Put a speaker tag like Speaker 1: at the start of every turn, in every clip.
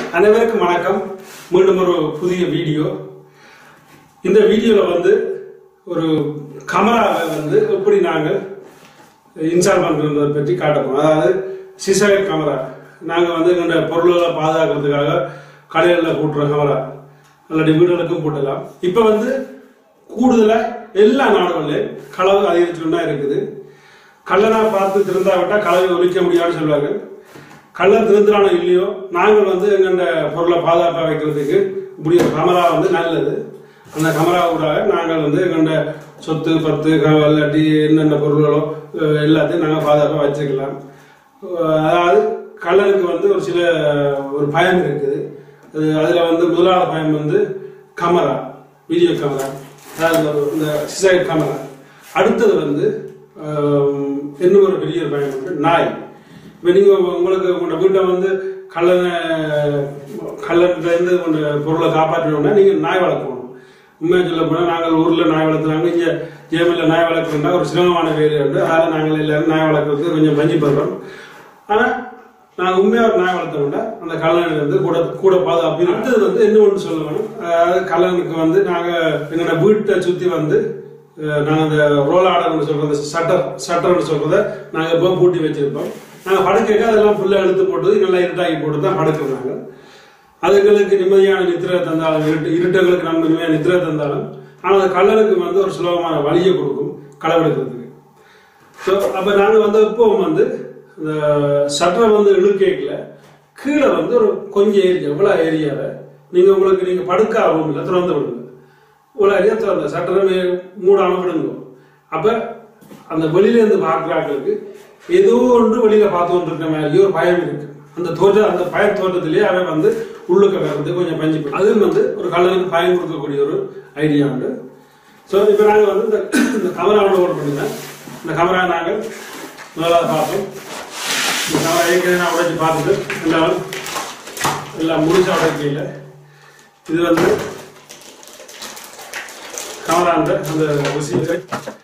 Speaker 1: அனைவருக்கும் வணக்கம் மீண்டும் ஒரு புதிய வீடியோ இந்த வீடியோவில் வந்து ஒரு கமராவை வந்து எப்படி நாங்கள் இன்ஸ்டால் பண்ணுறதை பற்றி காட்டப்போம் அதாவது சிசைட் கமரா நாங்கள் வந்து எங்களோட பொருள்களை பாதுகாக்கிறதுக்காக கடைகளில் கூட்டுற கமரா இல்லாட்டி வீடுகளுக்கும் போட்டலாம் இப்போ வந்து கூடுதலாக எல்லா நாடுகளிலும் களவு அதிகரிச்சுட்டு இருக்குது கள்ளனா பார்த்து திருந்தா விட்டா களவை ஒழிக்க முடியாதுன்னு சொல்லுவாங்க கள்ளன் திருந்துறானோ இல்லையோ நாங்கள் வந்து எங்கண்ட பொருளை பாதுகாப்பாக வைக்கிறதுக்கு இப்படி ஒரு கமரா வந்து நல்லது அந்த கமராவுடாக நாங்கள் வந்து எங்கண்ட சொத்து பத்து க- இல்லாட்டி என்னென்ன பொருள்களோ அஹ் எல்லாத்தையும் நாங்கள் பாதுகாப்பாக வச்சுக்கலாம் அஹ் அதாவது கள்ளனுக்கு வந்து ஒரு சில ஒரு பயம் இருக்குது அது அதில் வந்து முதலாவது பயம் வந்து கமரா வீடியோ கேமரா அதாவது ஒரு- இந்த சிசைட் கேமரா அடுத்தது வந்து ஆம், இன்னும் ஒரு பெரிய ஒரு பயம் வந்து நாய் இப்போ நீங்கள் உங்களுக்கு உங்களோட வீட்டை வந்து கள்ளனை கள்ளன்லேருந்து உங்களோட பொருளை காப்பாற்றணும்னா நீங்கள் நாய் வளர்க்கணும் உண்மையாக சொல்ல போனால் நாங்கள் ஊரில் நாய் வளர்த்துறாங்க இங்கே ஜேமில் நாய் வளர்க்குறோம்னா ஒரு சிரமமான வேலை உண்டு அதில் நாங்கள் எல்லாரும் நாய் வளர்க்குறதுக்கு கொஞ்சம் பஞ்சு படுறோம் ஆனால் நாங்கள் உண்மையாக ஒரு நாய் வளர்த்தோம்னா அந்த கல்லனுக்கு வந்து கூட கூட பாதுகாப்பு அடுத்தது வந்து என்ன ஒன்று சொல்ல வேணும் அதாவது கல்லனுக்கு வந்து நாங்கள் எங்களோட வீட்டை சுற்றி வந்து அஹ், நாங்கள் அந்த ரோல் ஆர்டர்னு சொல்றது சட்டர் சட்டர்னு சொல்றத நாங்கள் இப்போ பூட்டி வச்சிருப்போம் நாங்கள் படுக்கைக்கு அதெல்லாம் ஃபுல்லாக இழுத்து போட்டு நல்லா இருட்டாக்கி போட்டு தான் படுக்கிறோம் நாங்கள் அதுகளுக்கு நிம்மதியான நித்திரை தந்தாலும் இருட்டு இருட்டுகளுக்கு நம்ம நிம்மதியான நித்திரை தந்தாலும் ஆனால் அந்த கல்லனுக்கு வந்து ஒரு சுலபமான வழியை கொடுக்கும் களவெடுக்கிறதுக்கு ஸோ அப்போ நாங்கள் வந்து இப்போ வந்து இந்த சட்டரை வந்து இழுக்கேக்கல கீழே வந்து ஒரு கொஞ்சம் ஏரியா இவ்வளோ ஏரியாவை நீங்கள் உங்களுக்கு நீங்கள் படுக்க ரூமில் திறந்து விடுங்க இவ்வளோ ஏரியா திறந்த சட்டரை மூடாமல் விடுங்க அப்போ அந்த வெளியிலேருந்து பார்க்குறாங்களுக்கு ஏதோ ஒன்று வெளியில் பார்த்து கொண்டு இருக்கிற மாதிரி ஒரு பயம் இருக்கு அந்த தோற்ற அந்த பய தோற்றத்திலேயே அவன் வந்து உள்ளுக்க வர்றது கொஞ்சம் பஞ்சு போய் அதுவும் வந்து ஒரு கல்லனுக்கு பயம் கொடுக்கக்கூடிய ஒரு ஐடியா உண்டு ஸோ இப்போ நாங்கள் வந்து இந்த இந்த கமராவோட ஓட் பண்ணிருந்தேன் இந்த கமரா நாங்கள் முதலாவது பார்ப்போம் இந்த கமரா ஏற்கனவே நான் உடைச்சு பார்த்துட்டு எல்லாம் எல்லாம் முடிச்ச உடைக்கையில் இது வந்து கமரா அந்த அந்த ரிசீவர்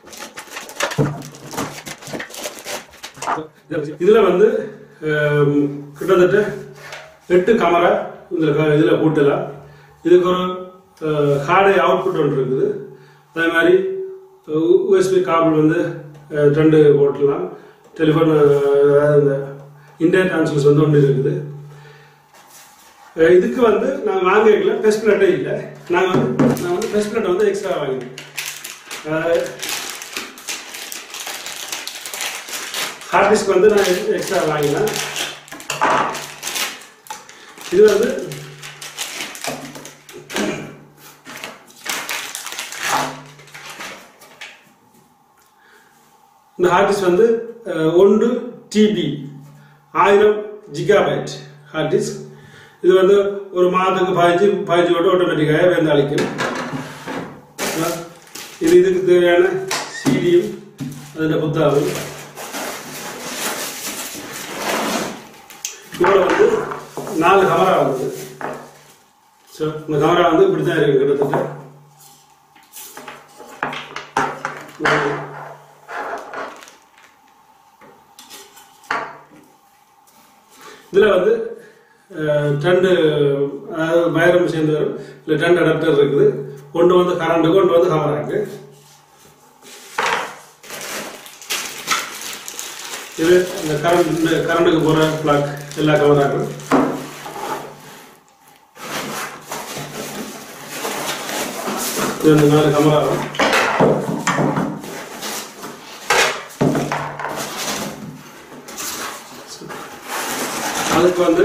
Speaker 1: இதுல வந்து ஹம், கிட்டத்தட்ட எட்டு கேமரா இந்த க- இதுல போட்டலாம் இதுக்கு ஒரு ஹார்டு அவுட்புட் ஒன்று இருக்குது அதே மாதிரி யூஎஸ்பி காபிள் வந்து அஹ், ரெண்டு போட்டலாம் டெலிஃபோன் இந்த இந்தியா டிரான்ஸ்மிஷன் வந்து ஒன்று இருக்குது அஹ், இதுக்கு வந்து நான் வாங்கிக்கல டெஸ்ட் பிளேட்டே இல்லை நாங்கள் வந்து நான் வந்து டெஸ்ட் பிளேட் வந்து எக்ஸ்ட்ரா வாங்கினேன் அஹ், ஹார்ட் டிஸ்க் வந்து நான் எக்ஸ்ட்ரா வாங்கினேன் இது வந்து இந்த ஹார்ட் டிஸ்க் வந்து அஹ், ஒன்று டிபி ஆயிரம் ஜிகாபைட் ஹார்ட் டிஸ்க் இது வந்து ஒரு மாதத்துக்கு பதினஞ்சு பதினஞ்சு ஓட்டு ஆட்டோமேட்டிக்காக வேந்து அளிக்கும் அஹ், இது இதுக்கு தேவையான சிடியும் அதில் புத்தகம் இவ்வளோ வந்து நாலு கமரா வருது ஸோ இந்த கமரா வந்து இப்படி தான் இருக்கு கிட்டத்தட்ட இதில் வந்து அஹ், ரெண்டு அதாவது வைரம் சேர்ந்து வரும் இல்லை ரெண்டு அடாப்டர் இருக்குது ஒன்று வந்து கரண்ட்டுக்கு ஒன்று வந்து கமராக்கு இது இந்த கரண்ட் இந்த கரண்ட்டுக்கு போகிற பிளாக் எல்லா கவராக்கும் இது இந்த நாலு கமரா வரும் அதுக்கு வந்து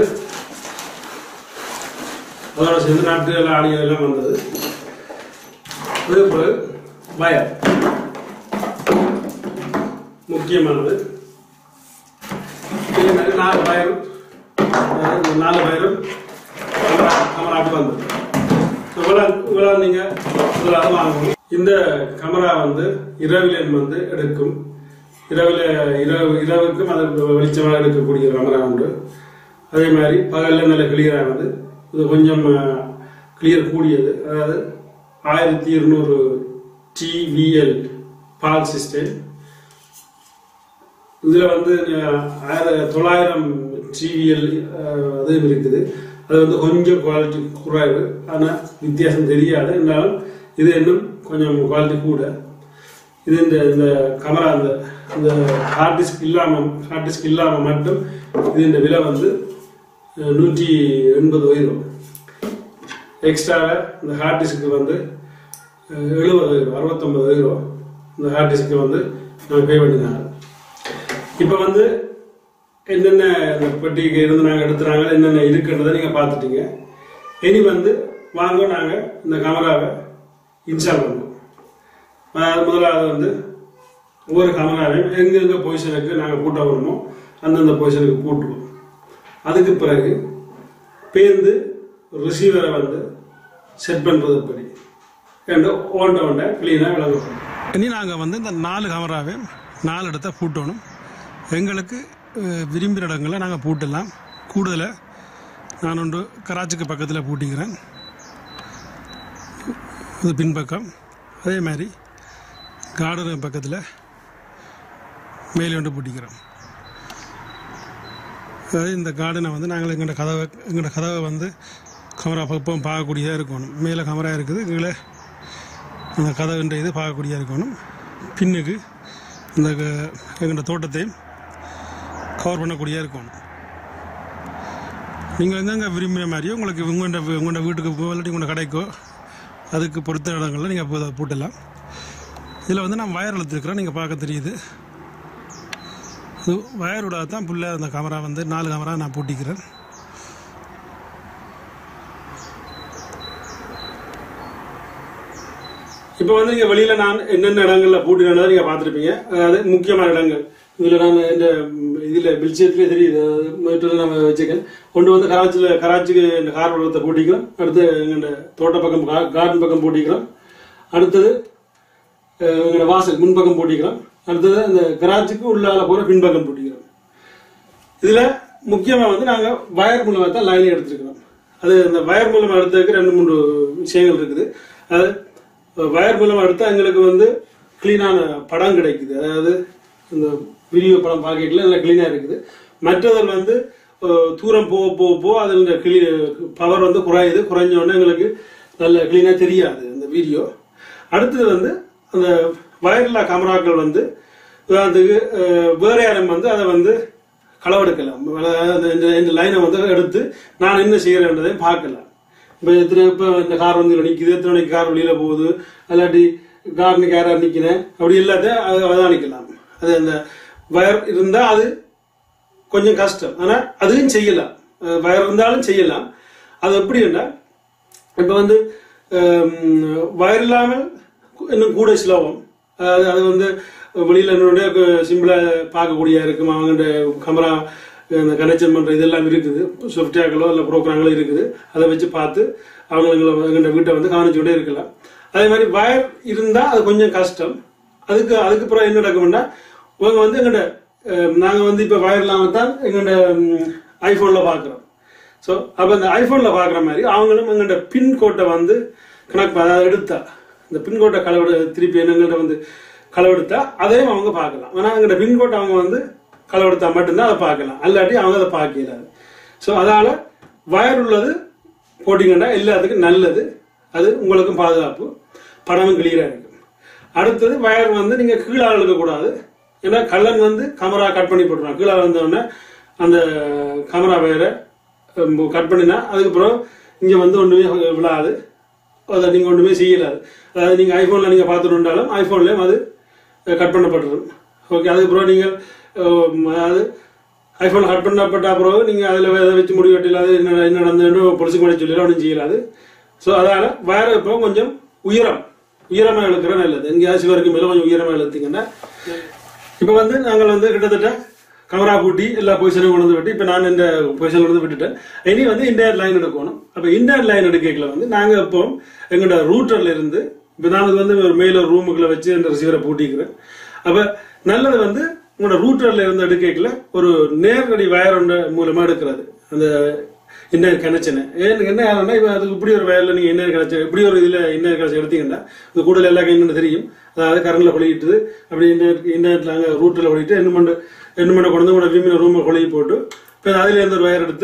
Speaker 1: அதோட சேர்ந்து நாட்டு எல்லாம் ஆடியோ எல்லாம் வந்தது அதே போல வயர் முக்கியமானது இதே மாதிரி நாலு வயரும் அதாவது இந்த நாலு வயரும் கமராக்கு வந்தது இவ்வளோ இவ்வளோ நீங்கள் முதலாவது வாங்கணும் இந்த கமரா வந்து இரவிலேன் வந்து எடுக்கும் இரவில் இரவு இரவுக்கும் அது வெளிச்சமாக எடுக்கக்கூடிய கமரா உண்டு அதே மாதிரி பகலில் நல்ல கிளியரானது இது கொஞ்சம் கிளியர் கூடியது அதாவது ஆயிரத்தி இருநூறு டிவிஎல் பால் சிஸ்டம் இதுல வந்து அஹ், ஆயிர- தொள்ளாயிரம் டிவிஎல் அதுவும் இருக்குது அது வந்து கொஞ்சம் குவாலிட்டி குறைவு ஆனால் வித்தியாசம் தெரியாது இருந்தாலும் இது இன்னும் கொஞ்சம் குவாலிட்டி கூட இது இந்த இந்த கமரா அந்த இந்த ஹார்ட் டிஸ்க் இல்லாமல் ஹார்ட் டிஸ்க் இல்லாமல் மட்டும் இது இந்த விலை வந்து அஹ், நூற்றி எண்பது வயிறும் எக்ஸ்ட்ராவாக இந்த ஹார்ட் டிஸ்க்கு வந்து அஹ், எழுபது வயிறு அறுபத்தொம்பது வயிறு இந்த ஹார்ட் டிஸ்க்கு வந்து நாங்கள் பே பண்ணினாங்க இப்போ வந்து என்னென்ன இந்த பெட்டிக்கு இருந்து நாங்கள் எடுத்துறாங்க என்னென்ன இருக்குன்றதை நீங்கள் பார்த்துட்டீங்க இனி வந்து வாங்க நாங்கள் இந்த கேமராவை இன்ஸ்டால் பண்ணுவோம் அதாவது முதலாவது வந்து ஒவ்வொரு கேமராவையும் எங்கெங்க பொசிஷனுக்கு நாங்கள் பூட்ட வரணுமோ அந்தந்த பொசிஷனுக்கு பூட்டுவோம் அதுக்கு பிறகு பேருந்து ரிசீவரை வந்து செட் பண்ணுறது எப்படி என்று ஓண்ட ஓண்ட க்ளீனாக விளங்கப்படும் இனி நாங்கள் வந்து இந்த நாலு கேமராவை நாலு இடத்த பூட்டணும் எங்களுக்கு அஹ், விரும்பின இடங்களில் நாங்கள் பூட்டலாம் கூடுதலாக நான் ஒன்று கராச்சிக்கு பக்கத்தில் பூட்டிக்கிறேன் இது பின்பக்கம் அதே மாதிரி கார்டனுக்கு பக்கத்தில் மேலே ஒன்று பூட்டிக்கிறோம் அதாவது இந்த கார்டனை வந்து நாங்கள் எங்களோட கதவை எங்களோட கதவை வந்து கமரா பக்கம் பார்க்கக்கூடியதாக இருக்கணும் மேலே கமரா இருக்குது கீழே அந்த கதவுன்ற இது பார்க்கக்கூடியதாக இருக்கணும் பின்னுக்கு இந்த க- எங்களோட தோட்டத்தையும் கவர் பண்ணக்கூடியதாக இருக்கணும் நீங்கள் எங்கெங்கே விரும்பின மாதிரியோ உங்களுக்கு உங்கள்கிட்ட உங்களோட வீட்டுக்கு போ இல்லாட்டி உங்களோட கடைக்கோ அதுக்கு பொறுத்த இடங்களில் நீங்கள் போ- போட்டலாம் இதில் வந்து நான் வயர் இழுத்துருக்குறேன் நீங்கள் பார்க்க தெரியுது இது வயரோட தான் ஃபுல்லாக அந்த கேமரா வந்து நாலு கேமரா நான் பூட்டிக்கிறேன் இப்போ வந்து நீங்கள் வெளியில் நான் என்னென்ன இடங்களில் பூட்டினதை நீங்கள் பார்த்துருப்பீங்க அதாவது முக்கியமான இடங்கள் இதில் நான் இந்த இதில் பில்ஷேட்லேயே தெரியுது அதாவது மீட்டரில் நம்ம வச்சுக்கேன் கொண்டு வந்து கராச்சியில் கராச்சிக்கு இந்த கார் வளத்தை பூட்டிக்கிறோம் அடுத்து எங்கள் தோட்ட பக்கம் கார்டன் பக்கம் பூட்டிக்கிறோம் அடுத்தது அஹ், எங்களோட வாசல் முன்பக்கம் பூட்டிக்கிறோம் அடுத்தது அந்த கராச்சிக்கு உள்ளால போகிற பின்பக்கம் பூட்டிக்கிறோம் இதில் முக்கியமாக வந்து நாங்கள் வயர் மூலமாக தான் லைன் எடுத்துருக்கிறோம் அது அந்த வயர் மூலமாக எடுத்ததுக்கு ரெண்டு மூணு விஷயங்கள் இருக்குது அது வயர் மூலமாக எடுத்தால் எங்களுக்கு வந்து க்ளீனான படம் கிடைக்குது அதாவது இந்த வீடியோ படம் பார்க்கல நல்லா க்ளீனாக இருக்குது மற்றதில் வந்து அஹ், தூரம் போக போக போக அதில் கிளீ பவர் வந்து குறையுது குறைஞ்ச உடனே எங்களுக்கு நல்ல க்ளீனாக தெரியாது அந்த வீடியோ அடுத்தது வந்து அந்த வயர்லா கேமராக்கள் வந்து உதாரணத்துக்கு அஹ், வேற யாரும் வந்து அதை வந்து களவெடுக்கலாம் அதாவது இந்த இந்த லைனை வந்து எடுத்து நான் என்ன செய்கிறேன்றதையும் பார்க்கலாம் இப்போ எத்தனை இப்போ இந்த கார் வந்து இதுல நிற்கிது எத்தனை மணிக்கு கார் வெளியில் போகுது இல்லாட்டி கார்னுக்கு யாரார் நிற்கிறேன் அப்படி எல்லாத்தையும் அதை அவதானிக்கலாம் அது அந்த வயர் இருந்தால் அது கொஞ்சம் கஷ்டம் ஆனால் அதையும் செய்யலாம் அஹ் வயர் இருந்தாலும் செய்யலாம் அது எப்படின்னா இப்போ வந்து வயர் இல்லாமல் இன்னும் கூட சுலபம் அதாவது அது வந்து வெளியில் என்னுடைய சிம்பிளாக பார்க்கக்கூடிய இருக்கும் அவங்கள்ட்ட கேமரா இந்த கனெக்ஷன் பண்ணுற இதெல்லாம் இருக்குது சாஃப்ட்வேர்களோ இல்லை ப்ரோக்ராம்களோ இருக்குது அதை வச்சு பார்த்து அவங்க எங்களை எங்கள்கிட்ட வீட்டை வந்து கவனிச்சுக்கிட்டே இருக்கலாம் அதே மாதிரி வயர் இருந்தால் அது கொஞ்சம் கஷ்டம் அதுக்கு அதுக்கு அப்புறம் என்ன நடக்கும்னா இவங்க வந்து எங்கள்கிட்ட நாங்கள் வந்து இப்போ வயர் இல்லாமல் தான் எங்கள்கிட்ட ஐஃபோனில் பார்க்குறோம் ஸோ அப்போ இந்த ஐஃபோனில் பார்க்குற மாதிரி அவங்களும் எங்கள்கிட்ட பின்கோட்டை வந்து கணக்கு அதாவது எடுத்தா இந்த பின்கோட்டை களவெடு திருப்பி எங்கள்கிட்ட வந்து களவெடுத்தா அதையும் அவங்க பார்க்கலாம் ஆனால் எங்கள்கிட்ட பின்கோட்டை அவங்க வந்து களவெடுத்தா மட்டும்தான் அதை பார்க்கலாம் அல்லாட்டி அவங்க அதை பார்க்கலாது ஸோ அதனால் வயர் உள்ளது போட்டிங்கன்னா எல்லாத்துக்கும் நல்லது அது உங்களுக்கும் பாதுகாப்பு படமும் கிளியராக இருக்கும் அடுத்தது வயர் வந்து நீங்கள் கீழாக இழுக்கக்கூடாது ஏன்னா கள்ளன் வந்து கேமரா கட் பண்ணி போட்டுருவான் கீழே வந்தோடனே அந்த கேமரா வயரை கட் பண்ணினா அதுக்கப்புறம் இங்கே வந்து ஒன்றுமே விழாது அதை நீங்கள் ஒன்றுமே செய்யலாது அதாவது நீங்கள் ஐஃபோனில் நீங்கள் பார்த்துருந்தாலும் ஐஃபோன்லேயும் அது கட் பண்ணப்பட்டுரும் ஓகே அதுக்கப்புறம் நீங்கள் அஹ், அதாவது ஐஃபோன் கட் பண்ணப்பட்ட பிறகு நீங்கள் அதில் எதை வச்சு முடிவு கட்டிலாது என்ன என்ன நடந்ததுன்னு பொலிசுக்கு பண்ணி சொல்லலாம் ஒன்றும் செய்யலாது ஸோ அதனால் வயர இப்போ கொஞ்சம் உயரம் உயரமாக இழுக்கிற நல்லது எங்கேயாச்சும் வரைக்கும் மேலே கொஞ்சம் உயரமாக இழுத்தீங்கன்னா இப்போ வந்து நாங்கள் வந்து கிட்டத்தட்ட கமரா பூட்டி எல்லா பொசிஷனும் கொண்டு வந்து விட்டு இப்போ நான் இந்த பொசிஷன் கொண்டு வந்து விட்டுட்டேன் இனி வந்து இன்டர் லைன் எடுக்கணும் அப்போ இன்டர் லைன் எடுக்கல வந்து நாங்கள் இப்போ எங்களோட ரூட்டர்ல இருந்து இப்போ நான் இது வந்து ஒரு மேல ரூமுக்குள்ள வச்சு இந்த ரிசீவரை பூட்டிக்கிறேன் அப்போ நல்லது வந்து உங்களோட ரூட்டர்ல இருந்து எடுக்கல ஒரு நேரடி வயர் ஒன்று மூலமா எடுக்கிறது அந்த இன்னர் கனெக்ஷனு ஏன்னு என்ன ஆகும்னா இப்போ அதுக்கு இப்படி ஒரு வயரில் நீங்கள் இன்னர் கனெக்ஷன் இப்படி ஒரு இதில் இன்னர் கனெக்ஷன் எடுத்தீங்கன்னா இது கூடுதல் எல்லா என்னென்னு தெரியும் அதாவது கரண்டில் கொளிக்கிட்டு அப்படி இன்னர் இன்னர்ல அங்கே ரூட்டில் கொளிட்டு என்ன பண்ண என்ன பண்ண கொண்டு வந்து உங்களோட விமின ரூமை கொழுகி போட்டு இப்போ அதில் இருந்து ஒரு வயர் எடுத்து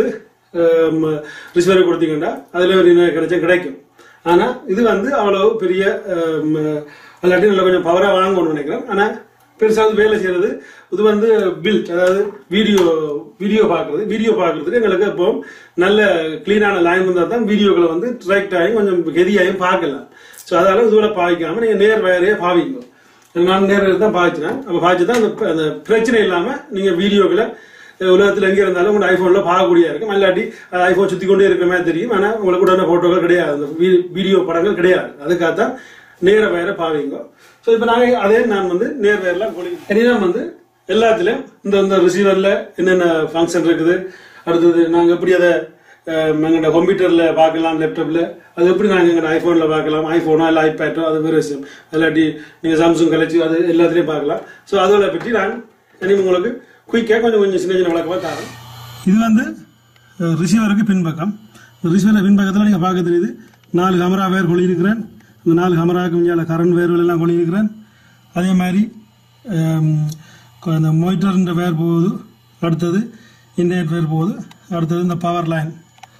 Speaker 1: ரிசீவரை கொடுத்தீங்கன்னா அதில் ஒரு கிடைச்சா கிடைக்கும் ஆனால் இது வந்து அவ்வளோ பெரிய ஆம், அல்லாட்டி நல்ல கொஞ்சம் பவராக வாங்கணும்னு நினைக்கிறேன் ஆனால் பெருசாக வந்து வேலை செய்யறது இது வந்து பில்ட் அதாவது வீடியோ வீடியோ பார்க்கறது வீடியோ பார்க்கறதுக்கு எங்களுக்கு இப்போ நல்ல க்ளீனான லைன் இருந்தால் தான் வீடியோக்களை வந்து டிரெக்ட் ஆகி கொஞ்சம் கெதியாயும் பார்க்கலாம் ஸோ அதனால இதுல பாவிக்காம நீங்கள் நேர் வேறையே பாவிங்க நான் நேரில் தான் பாய்ச்சினேன் அப்போ பாய்ச்சி தான் அந்த ப- அந்த பிரச்சனை இல்லாமல் நீங்கள் வீடியோக்களை உலகத்தில் எங்கே இருந்தாலும் உங்கள் ஐஃபோனில் பார்க்கக்கூடிய இருக்கும் இல்லாட்டி ஐஃபோன் சுற்றி கொண்டே இருக்கிற மாதிரி தெரியும் ஆனால் உங்களுக்கு உடனே ஃபோட்டோக்கள் கிடையாது அந்த வீ- வீடியோ படங்கள் கிடையாது அதுக்காகத்தான் நேர வேற பாவீங்க ஸோ இப்போ நாங்கள் அதே நான் வந்து நேர் வேறலாம் கொழி இனிதான் வந்து எல்லாத்துலேயும் இந்த இந்த ரிசீவரில் என்னென்ன ஃபங்க்ஷன் இருக்குது அடுத்தது நாங்கள் எப்படி அதை எங்கள்கிட்ட கம்ப்யூட்டரில் பார்க்கலாம் லேப்டாப்பில் அது எப்படி நாங்கள் எங்கள்கிட்ட ஐஃபோனில் பார்க்கலாம் ஐஃபோனோ இல்லை ஐபேட்டோ அது வேறு விஷயம் இல்லாட்டி நீங்கள் சாம்சங் கலைச்சி அது எல்லாத்துலேயும் பார்க்கலாம் ஸோ அதோட பற்றி நான் இனி உங்களுக்கு குயிக்காக கொஞ்சம் கொஞ்சம் சின்ன சின்ன விளக்கமாக தரேன் இது வந்து ரிசீவருக்கு பின்பக்கம் ரிசீவரை பின்பக்கத்தில் நீங்கள் பார்க்க தெரியுது நாலு கேமரா வேர் கொள்ளியிருக்கிறேன் இந்த நாலு கேமராவுக்கு மேலே கரண்ட் வேர்கள் எல்லாம் கொள்ளியிருக்கிறேன் அதே மாதிரி ஹம், கொ- இந்த மோட்டர்ன்ற வேர் போகுது அடுத்தது இன்டர்நெட் வேர் போகுது அடுத்தது இந்த பவர் லைன்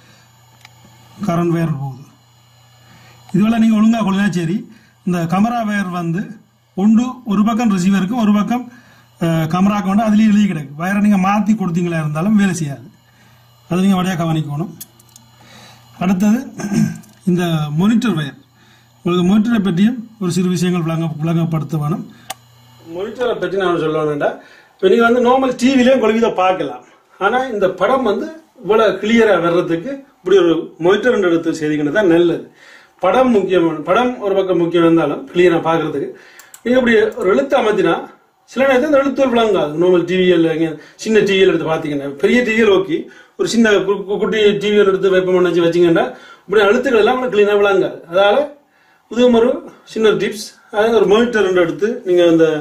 Speaker 1: கரண்ட் வேர் போகுது இதுவெல்லாம் நீங்கள் ஒழுங்காக கொள்ளினா சரி இந்த கமரா வேர் வந்து ஒன்று ஒரு பக்கம் ரிசீவருக்கு ஒரு பக்கம் கமராக்கு வந்து அதுலேயே எழுதி கிடக்கு வயரை நீங்கள் மாற்றி கொடுத்தீங்களா இருந்தாலும் வேலை செய்யாது அதை நீங்கள் வழியாக கவனிக்கணும் அடுத்தது இந்த மொனிட்டர் வயர் உங்களுக்கு மொனிட்டரை பற்றியும் ஒரு சிறு விஷயங்கள் விளங்க விளங்கப்படுத்த வேணும் மொனிட்டரை பற்றி நான் சொல்ல வேண்டாம் இப்போ நீங்கள் வந்து நார்மல் டிவிலையும் உங்களுக்கு இதை பார்க்கலாம் ஆனால் இந்த படம் வந்து இவ்வளோ கிளியராக வர்றதுக்கு இப்படி ஒரு மொனிட்டர் எடுத்து செய்திங்கன்னா தான் நல்லது படம் முக்கியமான படம் ஒரு பக்கம் முக்கியம் இருந்தாலும் கிளியராக பார்க்கறதுக்கு நீங்கள் இப்படி ஒரு எழுத்து அமைத்தினா சில நேரத்தில் இந்த எழுத்து விளங்காது நார்மல் டிவியில் சின்ன டிவியில் எடுத்து பார்த்தீங்கன்னா பெரிய டிவியில் ஓகே ஒரு சின்ன கு- கு- குட்டி டிவியில் எடுத்து வெப்பம் வச்சு வச்சிங்கன்னா இப்படி எழுத்துக்கள் எல்லாம் கிளீனாக விளங்காது அதால் இது ஒரு சின்ன டிப்ஸ் அதாவது ஒரு மானிட்டர் எடுத்து நீங்கள் அந்த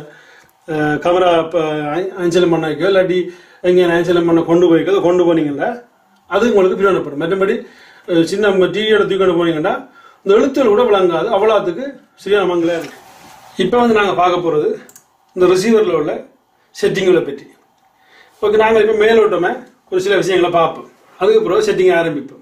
Speaker 1: கமரா அஞ்சலம் பண்ண வைக்கோ இல்லாட்டி எங்கே அஞ்சலம் பண்ண கொண்டு போய்க்கோ கொண்டு போனீங்கன்னா அது உங்களுக்கு பிரயோஜனப்படும் மற்றபடி அஹ், சின்ன டிவி எடுத்து கொண்டு போனீங்கன்னா இந்த எழுத்துகள் கூட விளங்காது அவ்வளோத்துக்கு சரியான மங்களா இருக்கு இப்போ வந்து நாங்கள் பார்க்க போகிறது இந்த ரிசீவரில் உள்ள செட்டிங்களை பற்றி ஓகே நாங்கள் இப்போ மேலோட்டமே ஒரு சில விஷயங்களை பார்ப்போம் அதுக்கு பிறகு செட்டிங் ஆரம்பிப்போம்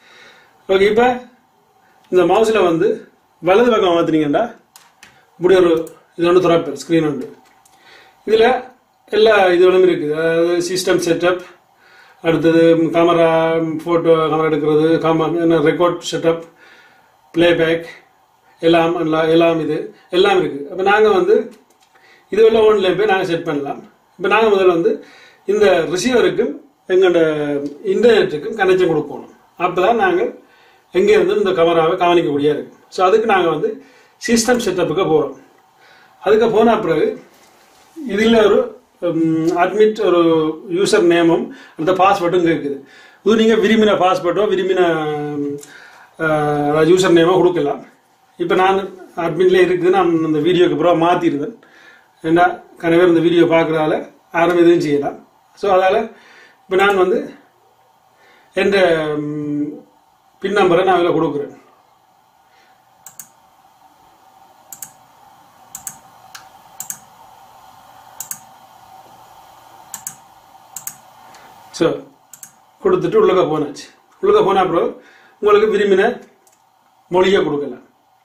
Speaker 1: ஓகே இப்போ இந்த மவுஸில் வந்து வலது பக்கம் மாற்றினீங்கன்னா இப்படி ஒரு இது ஒன்று திறப்பேன் ஸ்க்ரீன் உண்டு இதில் எல்லா இதுகளும் இருக்குது அதாவது சிஸ்டம் செட்டப் அடுத்தது கேமரா ஃபோட்டோ கேமரா எடுக்கிறது காம என்ன ரெக்கார்ட் செட்டப் ப்ளேபேக் எல்லாம் எல்லாம் எல்லாம் இது எல்லாம் இருக்குது அப்போ நாங்கள் வந்து இது உள்ள ஒன்றில் போய் நாங்கள் செட் பண்ணலாம் இப்போ நாங்கள் முதல்ல வந்து இந்த ரிசீவருக்கும் எங்களோட இன்டர்நெட்டுக்கும் கனெக்ஷன் கொடுக்கணும் அப்போ தான் நாங்கள் எங்கே இருந்து இந்த கேமராவை கவனிக்கக்கூடிய இருக்கு ஸோ அதுக்கு நாங்கள் வந்து சிஸ்டம் செட்டப்புக்கு போகிறோம் அதுக்கு போன பிறகு இதில் ஒரு அட்மிட் ஒரு யூசர் நேமும் அந்த பாஸ்வேர்டும் இருக்குது இது நீங்கள் விரும்பின பாஸ்வேர்டோ விரும்பின யூசர் நேமோ கொடுக்கலாம் இப்போ நான் அட்மிட்ல இருக்குது நான் இந்த வீடியோக்கு அப்புறம் மாற்றிருந்தேன் ஏன்னா கணவர் இந்த வீடியோ பார்க்குறதால யாரும் எதுவும் செய்யலாம் ஸோ அதால் இப்போ நான் வந்து என்ற பின் நம்பரை நான் இதில் கொடுக்குறேன் ஸோ கொடுத்துட்டு உள்ளக போனாச்சு உள்ளக போன அப்புறம் உங்களுக்கு விரும்பின மொழியை கொடுக்கலாம்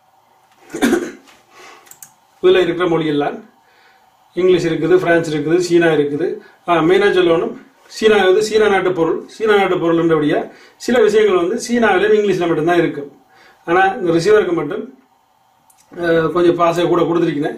Speaker 1: இதில் இருக்கிற மொழியெல்லாம் இங்கிலீஷ் இருக்குது பிரான்ஸ் இருக்குது சீனா இருக்குது மெயினாக சொல்லணும் சீனா வந்து சீனா நாட்டு பொருள் சீனா நாட்டு பொருள்ன்றபடியா சில விஷயங்கள் வந்து சீனாவிலும் இங்கிலீஷில் மட்டும்தான் இருக்கும் ஆனால் இந்த ரிசீவருக்கு மட்டும் அஹ், கொஞ்சம் பாசை கூட கொடுத்துருக்கீங்க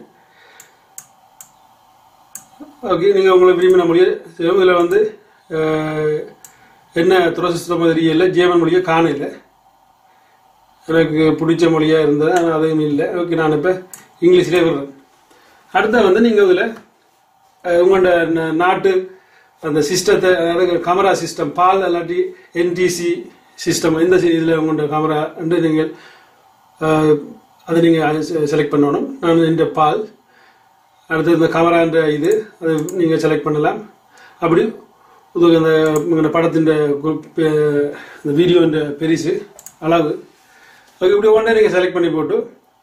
Speaker 1: ஓகே நீங்கள் உங்களுக்கு விரும்பின மொழியை இதில் வந்து அஹ், என்ன துறசிஸ்தம் தெரியல ஜேமன் மொழியை காணல எனக்கு பிடிச்ச மொழியாக இருந்தது ஆனால் அதையும் இல்லை ஓகே நான் இப்போ இங்கிலீஷ்லேயே விடுறேன் அடுத்த வந்து நீங்கள் இதில் உங்களோட ந- நாட்டு அந்த சிஸ்டத்தை அதாவது கமரா சிஸ்டம் பால் இல்லாட்டி என்டிசி சிஸ்டம் எந்த இதில் உங்களோட கமரா என்று நீங்கள் அஹ், அதை நீங்கள் செலக்ட் பண்ணணும் நான் இந்த பால் அடுத்து இந்த கமரான்ற இது அது நீங்கள் செலக்ட் பண்ணலாம் அப்படி இது இந்த இந்த படத்தின் குரூப் இந்த வீடியோன்ற பெருசு அளவு ஓகே இப்படி ஒன்றே நீங்கள் செலக்ட் பண்ணி போட்டு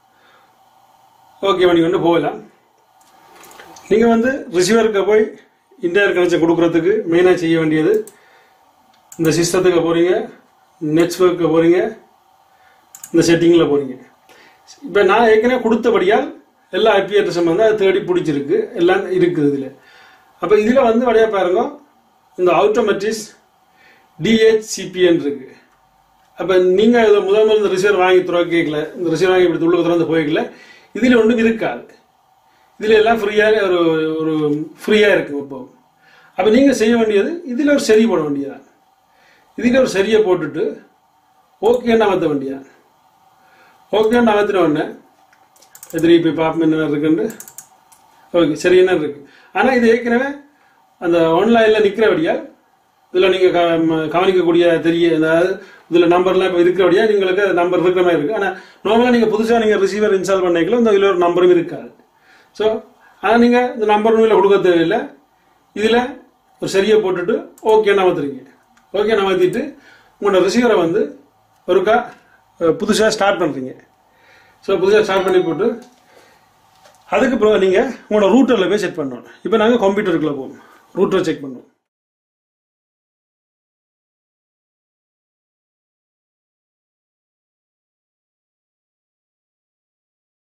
Speaker 1: ஓகே பண்ணி கொண்டு போகலாம் நீங்கள் வந்து ரிசீவருக்கு போய் இன்டர்நெட் கனெக்ஷன் கொடுக்கறதுக்கு மெயினாக செய்ய வேண்டியது இந்த சிஸ்டத்துக்கு போகிறீங்க நெட்ஒர்க்கு போகிறீங்க இந்த செட்டிங்கில் போகிறீங்க இப்போ நான் ஏற்கனவே கொடுத்தபடியால் எல்லா ஐபி அட்ரஸும் வந்து அது தேடி பிடிச்சிருக்கு எல்லாம் இருக்குது இதில் அப்போ இதில் வந்து வழியா பாருங்க இந்த ஆட்டோமேட்டிஸ் டிஹெச்சிபிஎன் இருக்கு அப்போ நீங்கள் இதை முதல் முதல் இந்த ரிசீவர் வாங்கி துறக்க கேட்கல இந்த ரிசீவர் வாங்கி இப்படி உள்ள திறந்து போய்க்கல இதில் ஒன்றும் இருக்காது இதில் எல்லாம் ஃப்ரீயாக ஒரு ஒரு ஃப்ரீயாக இருக்கும் இப்போ அப்போ நீங்கள் செய்ய வேண்டியது இதில் ஒரு சரி போட வேண்டியதான் இதில் ஒரு சரியை போட்டுட்டு ஓகேன்னு அமர்த்த வேண்டியதான் ஓகேன்னு அமர்த்தின உடனே எதிரி போய் பார்ப்போம் என்ன இருக்குன்னு ஓகே சரி என்ன இருக்கு ஆனால் இது ஏற்கனவே அந்த ஆன்லைனில் நிற்கிறபடியால் இதில் நீங்கள் க ம- கவனிக்கக்கூடிய தெரிய அதாவது இதில் நம்பர்லாம் இப்போ இருக்கிறபடியா உங்களுக்கு நம்பர் இருக்கிற மாதிரி இருக்குது ஆனால் நார்மலாக நீங்கள் புதுசாக நீங்கள் ரிசீவர் இன்ஸ்டால் பண்ணிக்கலாம் இந்த இதில் ஒரு நம்பரும் இருக்காது ஸோ ஆனால் நீங்கள் இந்த நம்பர் இதில் கொடுக்க தேவையில்லை இதில் ஒரு சரியை போட்டுட்டு ஓகே நமத்துறீங்க ஓகே நமத்திட்டு உங்களோட ரிசீவரை வந்து ஒருக்கா புதுசாக ஸ்டார்ட் பண்ணுறீங்க ஸோ புதுசாக ஸ்டார்ட் பண்ணி போட்டு அதுக்கு பிறகு நீங்கள் உங்களோட ரூட்டரில் போய் செக் பண்ணணும் இப்போ நாங்கள் கம்ப்யூட்டருக்குள்ளே போவோம் ரூட்டரை செக் பண்ணுவோம்